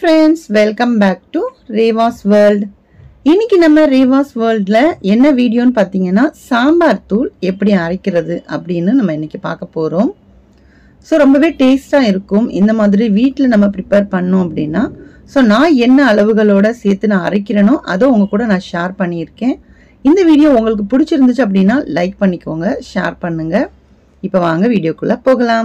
friends welcome back to Revas world இன்னைக்கு நம்ம ரேவாஸ் வேர்ல்டில் என்ன வீடியோன்னு பார்த்தீங்கன்னா சாம்பார் தூள் எப்படி அரைக்கிறது அப்படின்னு நம்ம இன்னைக்கு பார்க்க போகிறோம் ஸோ ரொம்பவே டேஸ்ட்டாக இருக்கும் இந்த மாதிரி வீட்டில் நம்ம ப்ரிப்பேர் பண்ணோம் அப்படின்னா ஸோ நான் என்ன அளவுகளோட சேர்த்து நான் அரைக்கிறேனோ அதை உங்கள் கூட நான் ஷேர் பண்ணியிருக்கேன் இந்த வீடியோ உங்களுக்கு பிடிச்சிருந்துச்சு அப்படின்னா லைக் பண்ணிக்கோங்க ஷேர் பண்ணுங்கள் இப்போ வாங்க வீடியோக்குள்ளே போகலாம்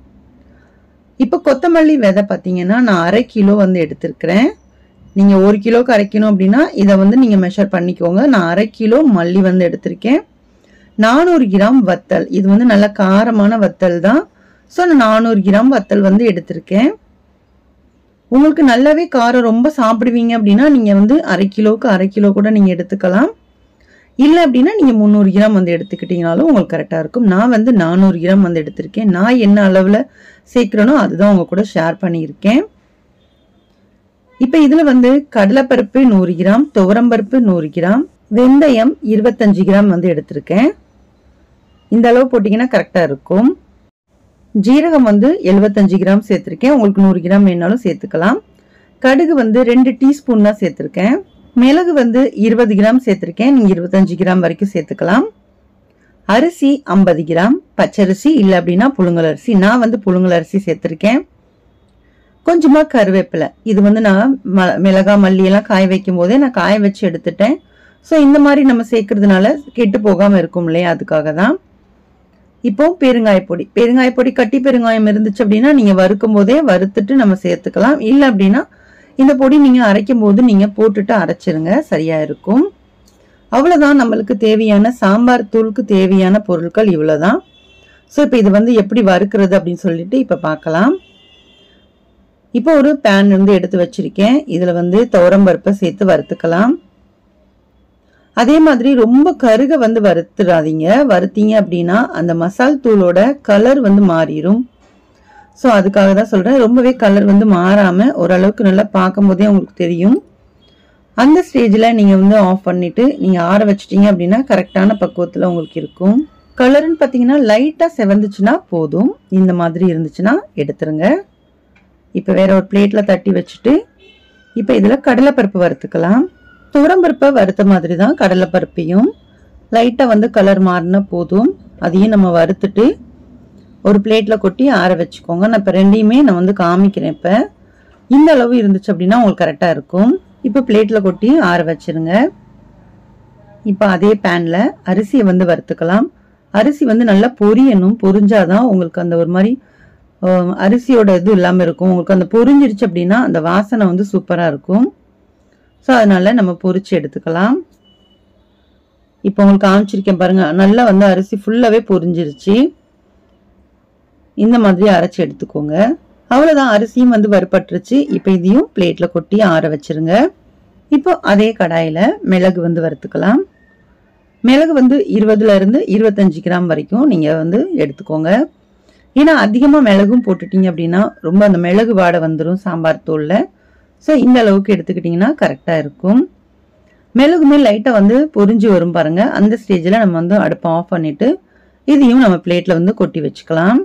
இப்போ கொத்தமல்லி விதை பார்த்தீங்கன்னா நான் அரை கிலோ வந்து எடுத்திருக்கிறேன் நீங்கள் ஒரு கிலோக்கு அரைக்கணும் அப்படின்னா இதை வந்து நீங்கள் மெஷர் பண்ணிக்கோங்க நான் அரை கிலோ மல்லி வந்து எடுத்திருக்கேன் நானூறு கிராம் வத்தல் இது வந்து நல்ல காரமான வத்தல் தான் ஸோ நான் நானூறு கிராம் வத்தல் வந்து எடுத்திருக்கேன் உங்களுக்கு நல்லாவே காரம் ரொம்ப சாப்பிடுவீங்க அப்படின்னா நீங்கள் வந்து அரை கிலோவுக்கு அரை கிலோ கூட நீங்கள் எடுத்துக்கலாம் இல்லை அப்படின்னா நீங்கள் முந்நூறு கிராம் வந்து எடுத்துக்கிட்டீங்கனாலும் உங்களுக்கு கரெக்டாக இருக்கும் நான் வந்து நானூறு கிராம் வந்து எடுத்திருக்கேன் நான் என்ன அளவில் சேர்க்குறேனோ அதுதான் உங்கள் கூட ஷேர் பண்ணியிருக்கேன் இப்போ இதில் வந்து கடலைப்பருப்பு நூறு கிராம் துவரம்பருப்பு நூறு கிராம் வெந்தயம் இருபத்தஞ்சு கிராம் வந்து எடுத்திருக்கேன் இந்த அளவு போட்டிங்கன்னா கரெக்டாக இருக்கும் ஜீரகம் வந்து எழுபத்தஞ்சு கிராம் சேர்த்துருக்கேன் உங்களுக்கு நூறு கிராம் வேணாலும் சேர்த்துக்கலாம் கடுகு வந்து ரெண்டு டீஸ்பூன் தான் சேர்த்துருக்கேன் மிளகு வந்து இருபது கிராம் சேர்த்துருக்கேன் நீங்கள் இருபத்தஞ்சு கிராம் வரைக்கும் சேர்த்துக்கலாம் அரிசி ஐம்பது கிராம் பச்சரிசி இல்லை அப்படின்னா புழுங்கல் அரிசி நான் வந்து புழுங்கல் அரிசி சேர்த்துருக்கேன் கொஞ்சமாக கருவேப்பிலை இது வந்து நான் ம மிளகா மல்லியெல்லாம் காய வைக்கும் போதே நான் காய வச்சு எடுத்துட்டேன் ஸோ இந்த மாதிரி நம்ம சேர்க்கறதுனால கெட்டு போகாமல் இருக்கும் இல்லையா அதுக்காக தான் இப்போ பெருங்காயப்பொடி பெருங்காயப்பொடி கட்டி பெருங்காயம் இருந்துச்சு அப்படின்னா நீங்கள் வறுக்கும் போதே வறுத்துட்டு நம்ம சேர்த்துக்கலாம் இல்லை அப்படின்னா இந்த பொடி நீங்கள் அரைக்கும் போது நீங்கள் போட்டுட்டு அரைச்சிருங்க சரியா இருக்கும் அவ்வளோதான் நம்மளுக்கு தேவையான சாம்பார் தூளுக்கு தேவையான பொருட்கள் இவ்வளோதான் ஸோ இப்போ இது வந்து எப்படி வறுக்கிறது அப்படின்னு சொல்லிட்டு இப்போ பார்க்கலாம் இப்போ ஒரு பேன் வந்து எடுத்து வச்சிருக்கேன் இதில் வந்து துவரம்பருப்பை சேர்த்து வறுத்துக்கலாம் அதே மாதிரி ரொம்ப கருக வந்து வறுத்துடாதீங்க வறுத்தீங்க அப்படின்னா அந்த மசால் தூளோட கலர் வந்து மாறிடும் ஸோ அதுக்காக தான் சொல்கிறேன் ரொம்பவே கலர் வந்து மாறாமல் ஓரளவுக்கு நல்லா பார்க்கும் போதே உங்களுக்கு தெரியும் அந்த ஸ்டேஜில் நீங்கள் வந்து ஆஃப் பண்ணிவிட்டு நீங்கள் ஆற வச்சிட்டீங்க அப்படின்னா கரெக்டான பக்குவத்தில் உங்களுக்கு இருக்கும் கலருன்னு பார்த்தீங்கன்னா லைட்டாக செவந்துச்சுன்னா போதும் இந்த மாதிரி இருந்துச்சுன்னா எடுத்துருங்க இப்போ வேற ஒரு பிளேட்டில் தட்டி வச்சுட்டு இப்போ இதில் கடலைப்பருப்பு வறுத்துக்கலாம் துவரம்பருப்பை வறுத்த மாதிரி தான் கடலைப்பருப்பையும் லைட்டாக வந்து கலர் மாறினா போதும் அதையும் நம்ம வறுத்துட்டு ஒரு பிளேட்டில் கொட்டி ஆற வச்சுக்கோங்க நான் இப்போ ரெண்டையுமே நான் வந்து காமிக்கிறேன் இப்போ இந்த அளவு இருந்துச்சு அப்படின்னா உங்களுக்கு கரெக்டாக இருக்கும் இப்போ பிளேட்டில் கொட்டி ஆற வச்சிருங்க இப்போ அதே பேனில் அரிசியை வந்து வறுத்துக்கலாம் அரிசி வந்து நல்லா பொரியணும் பொரிஞ்சாதான் உங்களுக்கு அந்த ஒரு மாதிரி அரிசியோட இது இல்லாமல் இருக்கும் உங்களுக்கு அந்த பொரிஞ்சிருச்சு அப்படின்னா அந்த வாசனை வந்து சூப்பராக இருக்கும் ஸோ அதனால நம்ம பொரிச்சு எடுத்துக்கலாம் இப்போ உங்களுக்கு காமிச்சிருக்கேன் பாருங்க நல்லா வந்து அரிசி ஃபுல்லாகவே பொரிஞ்சிருச்சு இந்த மாதிரி அரைச்சி எடுத்துக்கோங்க அவ்வளோதான் அரிசியும் வந்து வறுபட்டுருச்சு இப்போ இதையும் பிளேட்டில் கொட்டி ஆற வச்சிருங்க இப்போ அதே கடாயில் மிளகு வந்து வறுத்துக்கலாம் மிளகு வந்து இருபதுல இருந்து இருபத்தஞ்சு கிராம் வரைக்கும் நீங்கள் வந்து எடுத்துக்கோங்க ஏன்னா அதிகமாக மிளகும் போட்டுட்டீங்க அப்படின்னா ரொம்ப அந்த மிளகு வாடை வந்துடும் சாம்பார் தூளில் ஸோ இந்த அளவுக்கு எடுத்துக்கிட்டிங்கன்னா கரெக்டாக இருக்கும் மிளகுமே லைட்டாக வந்து பொரிஞ்சு வரும் பாருங்கள் அந்த ஸ்டேஜில் நம்ம வந்து அடுப்பை ஆஃப் பண்ணிவிட்டு இதையும் நம்ம பிளேட்டில் வந்து கொட்டி வச்சுக்கலாம்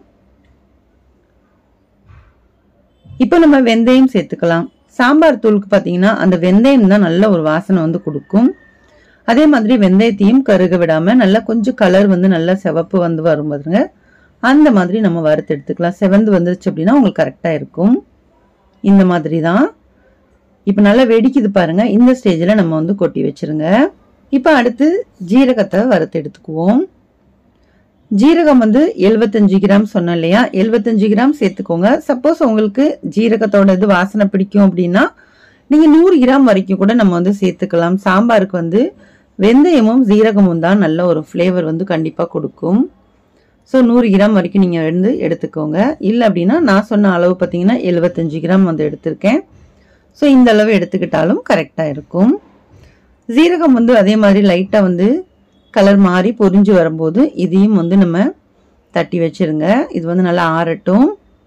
இப்போ நம்ம வெந்தயம் சேர்த்துக்கலாம் சாம்பார் தூளுக்கு பார்த்தீங்கன்னா அந்த வெந்தயம் தான் நல்ல ஒரு வாசனை வந்து கொடுக்கும் அதே மாதிரி வெந்தயத்தையும் கருக விடாமல் நல்லா கொஞ்சம் கலர் வந்து நல்லா சிவப்பு வந்து வரும் பாருங்க அந்த மாதிரி நம்ம வறுத்து எடுத்துக்கலாம் செவந்து வந்துருச்சு அப்படின்னா உங்களுக்கு கரெக்டாக இருக்கும் இந்த மாதிரி தான் இப்போ நல்லா வெடிக்குது பாருங்க இந்த ஸ்டேஜில் நம்ம வந்து கொட்டி வச்சிருங்க இப்போ அடுத்து ஜீரகத்தை வறுத்து எடுத்துக்குவோம் ஜீரகம் வந்து எழுபத்தஞ்சு கிராம் சொன்னோம் இல்லையா எழுபத்தஞ்சு கிராம் சேர்த்துக்கோங்க சப்போஸ் உங்களுக்கு ஜீரகத்தோட இது வாசனை பிடிக்கும் அப்படின்னா நீங்கள் நூறு கிராம் வரைக்கும் கூட நம்ம வந்து சேர்த்துக்கலாம் சாம்பாருக்கு வந்து வெந்தயமும் ஜீரகமும் தான் நல்ல ஒரு ஃப்ளேவர் வந்து கண்டிப்பாக கொடுக்கும் ஸோ நூறு கிராம் வரைக்கும் நீங்கள் வந்து எடுத்துக்கோங்க இல்லை அப்படின்னா நான் சொன்ன அளவு பார்த்தீங்கன்னா எழுபத்தஞ்சு கிராம் வந்து எடுத்திருக்கேன் ஸோ இந்த அளவு எடுத்துக்கிட்டாலும் கரெக்டாக இருக்கும் ஜீரகம் வந்து அதே மாதிரி லைட்டாக வந்து கலர் மாறி பொரிஞ்சு வரும்போது இதையும் வந்து நம்ம தட்டி வச்சிருங்க இது வந்து நல்லா ஆறட்டும்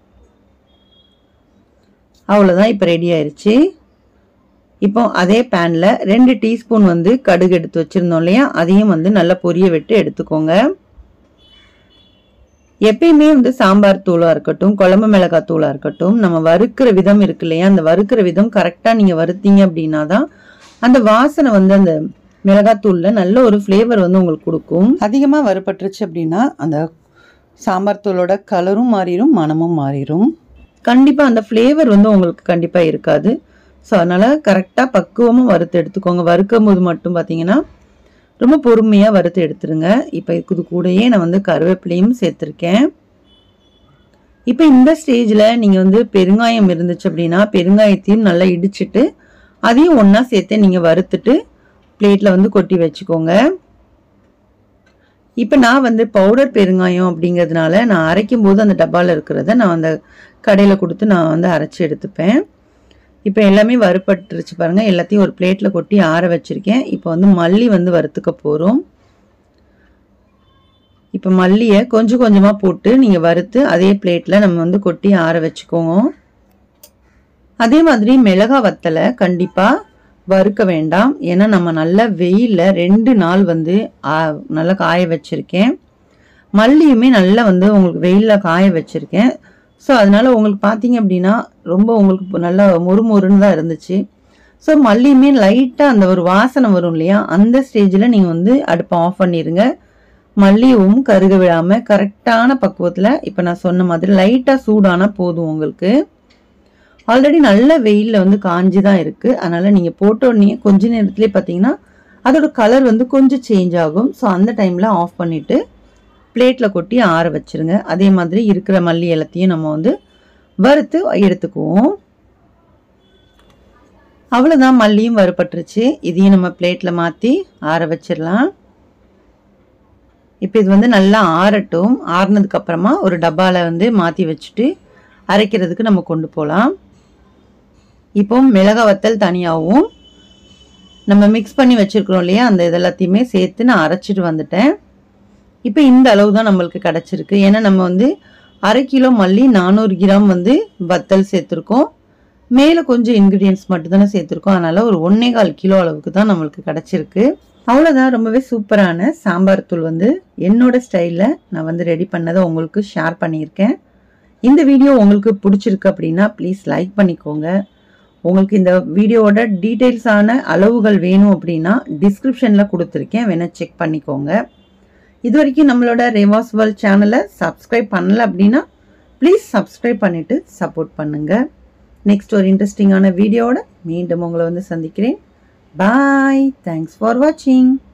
அவ்வளோதான் இப்போ ரெடி ஆயிடுச்சு இப்போ அதே பேனில் ரெண்டு டீஸ்பூன் வந்து கடுகு எடுத்து வச்சுருந்தோம் இல்லையா அதையும் வந்து நல்லா பொரிய விட்டு எடுத்துக்கோங்க எப்பயுமே வந்து சாம்பார் தூளாக இருக்கட்டும் குழம்பு மிளகாய் தூளாக இருக்கட்டும் நம்ம வறுக்கிற விதம் இருக்கு இல்லையா அந்த வறுக்கிற விதம் கரெக்டாக நீங்கள் வறுத்தீங்க அப்படின்னா தான் அந்த வாசனை வந்து அந்த மிளகாத்தூளில் நல்ல ஒரு ஃப்ளேவர் வந்து உங்களுக்கு கொடுக்கும் அதிகமாக வறுபட்டுருச்சு அப்படின்னா அந்த சாம்பார் தூளோட கலரும் மாறிடும் மனமும் மாறிடும் கண்டிப்பாக அந்த ஃப்ளேவர் வந்து உங்களுக்கு கண்டிப்பாக இருக்காது ஸோ அதனால் கரெக்டாக பக்குவமாக வறுத்து எடுத்துக்கோங்க வறுக்கும் போது மட்டும் பார்த்தீங்கன்னா ரொம்ப பொறுமையாக வறுத்து எடுத்துருங்க இப்போ இது கூடயே நான் வந்து கருவேப்பிலையும் சேர்த்துருக்கேன் இப்போ இந்த ஸ்டேஜில் நீங்கள் வந்து பெருங்காயம் இருந்துச்சு அப்படின்னா பெருங்காயத்தையும் நல்லா இடிச்சிட்டு அதையும் ஒன்றா சேர்த்து நீங்கள் வறுத்துட்டு பிளேட்டில் வந்து கொட்டி வச்சுக்கோங்க இப்போ நான் வந்து பவுடர் பெருங்காயம் அப்படிங்கிறதுனால நான் அரைக்கும் போது அந்த டப்பாவில் இருக்கிறத நான் அந்த கடையில் கொடுத்து நான் வந்து அரைச்சி எடுத்துப்பேன் இப்போ எல்லாமே வறுப்பட்டுருச்சு பாருங்கள் எல்லாத்தையும் ஒரு பிளேட்டில் கொட்டி ஆற வச்சுருக்கேன் இப்போ வந்து மல்லி வந்து வறுத்துக்க போகிறோம் இப்போ மல்லியை கொஞ்சம் கொஞ்சமாக போட்டு நீங்கள் வறுத்து அதே பிளேட்டில் நம்ம வந்து கொட்டி ஆற வச்சுக்கோங்க அதே மாதிரி மிளகா வத்தலை கண்டிப்பாக வறுக்க வேண்டாம் ஏன்னா நம்ம நல்லா வெயிலில் ரெண்டு நாள் வந்து நல்லா காய வச்சுருக்கேன் மல்லியுமே நல்லா வந்து உங்களுக்கு வெயிலில் காய வச்சுருக்கேன் ஸோ அதனால் உங்களுக்கு பார்த்தீங்க அப்படின்னா ரொம்ப உங்களுக்கு நல்லா மொறு மொறுன்னு தான் இருந்துச்சு ஸோ மல்லியுமே லைட்டாக அந்த ஒரு வாசனை வரும் இல்லையா அந்த ஸ்டேஜில் நீங்கள் வந்து அடுப்பை ஆஃப் பண்ணிடுங்க மல்லியும் கருக விடாமல் கரெக்டான பக்குவத்தில் இப்போ நான் சொன்ன மாதிரி லைட்டாக சூடானா போதும் உங்களுக்கு ஆல்ரெடி நல்ல வெயிலில் வந்து காஞ்சி தான் இருக்குது அதனால் நீங்கள் போட்ட உடனே கொஞ்ச நேரத்துலேயே பார்த்தீங்கன்னா அதோட கலர் வந்து கொஞ்சம் சேஞ்ச் ஆகும் ஸோ அந்த டைமில் ஆஃப் பண்ணிவிட்டு பிளேட்டில் கொட்டி ஆற வச்சுருங்க அதே மாதிரி இருக்கிற மல்லி எல்லாத்தையும் நம்ம வந்து வறுத்து எடுத்துக்குவோம் அவ்வளோதான் மல்லியும் வறுபட்டுருச்சு இதையும் நம்ம பிளேட்டில் மாற்றி ஆற வச்சிடலாம் இப்போ இது வந்து நல்லா ஆறட்டும் ஆறுனதுக்கப்புறமா ஒரு டப்பாவில் வந்து மாற்றி வச்சுட்டு அரைக்கிறதுக்கு நம்ம கொண்டு போகலாம் இப்போ மிளகா வத்தல் தனியாகவும் நம்ம மிக்ஸ் பண்ணி வச்சுருக்கிறோம் இல்லையா அந்த இதெல்லாத்தையுமே சேர்த்து நான் அரைச்சிட்டு வந்துட்டேன் இப்போ இந்த அளவு தான் நம்மளுக்கு கிடச்சிருக்கு ஏன்னா நம்ம வந்து அரை கிலோ மல்லி நானூறு கிராம் வந்து வத்தல் சேர்த்துருக்கோம் மேலே கொஞ்சம் இன்க்ரீடியன்ஸ் மட்டும் தானே சேர்த்துருக்கோம் அதனால் ஒரு ஒன்றே கால் கிலோ அளவுக்கு தான் நம்மளுக்கு கிடச்சிருக்கு அவ்வளோதான் ரொம்பவே சூப்பரான சாம்பார் தூள் வந்து என்னோட ஸ்டைலில் நான் வந்து ரெடி பண்ணதை உங்களுக்கு ஷேர் பண்ணியிருக்கேன் இந்த வீடியோ உங்களுக்கு பிடிச்சிருக்கு அப்படின்னா ப்ளீஸ் லைக் பண்ணிக்கோங்க உங்களுக்கு இந்த வீடியோவோட டீட்டெயில்ஸான அளவுகள் வேணும் அப்படின்னா டிஸ்கிரிப்ஷனில் கொடுத்துருக்கேன் வேணால் செக் பண்ணிக்கோங்க இது வரைக்கும் நம்மளோட ரேவாஸ் வேர்ல்ட் சேனலை சப்ஸ்கிரைப் பண்ணல அப்படின்னா ப்ளீஸ் சப்ஸ்கிரைப் பண்ணிவிட்டு சப்போர்ட் பண்ணுங்கள் நெக்ஸ்ட் ஒரு இன்ட்ரெஸ்டிங்கான வீடியோவோட மீண்டும் உங்களை வந்து சந்திக்கிறேன் பாய் தேங்க்ஸ் ஃபார் வாட்சிங்